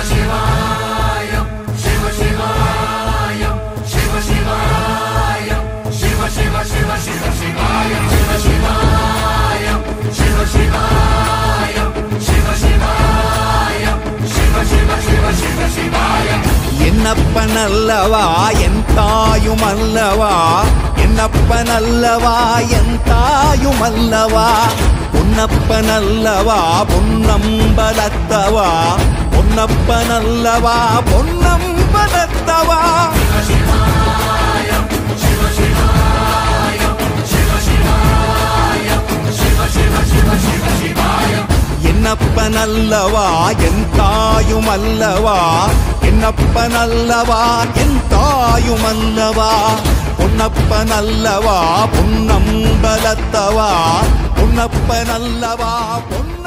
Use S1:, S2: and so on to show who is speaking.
S1: என்னப்பனல்லவா என் தாயுமல்லவா என்னப்பனல்லவா என் தாயுமல்லவா பொன்னப்பனல்லவா பொன்னம்பலத்தவா பொன்னப்பனல்லவா பொன்னம்பலத்தவா என்னப்பனல்லவா என் தாயுமல்லவா என்னப்பனல்லவா என் தாயுமல்லவா பொன்னப்பனல்லவா பொன்னம்பலத்தவா பொன்னப்பனல்லவா பொன்ன